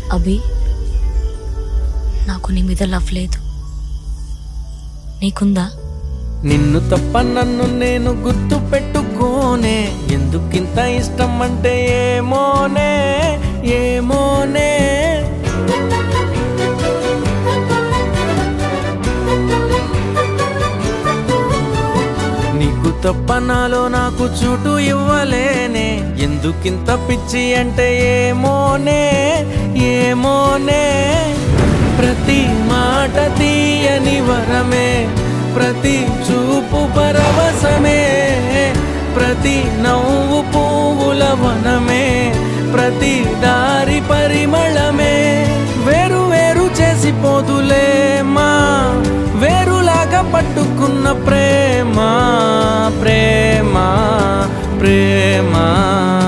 అభి నాకు నీ మీద లవ్ లేదు నీకుందా నిన్ను తప్ప నన్ను నేను గుర్తు పెట్టుకోనే ఎందుకింత ఇష్టం అంటే ఏమోనే ఏమోనే నీకు తప్ప నాలో నాకు చూటు ఇవ్వలేనే ఎందుకింత పిచ్చి అంటే ఏమోనే ఏమోనే ప్రతి మాట తీయని వరమే ప్రతి చూపు పరవశమే ప్రతి నవ్వు పువ్వుల వనమే ప్రతి దారి పరిమళమే వేరు వేరు చేసిపోదులే మా వేరులాగా పట్టుకున్న ప్రేమ ప్రేమ ప్రేమ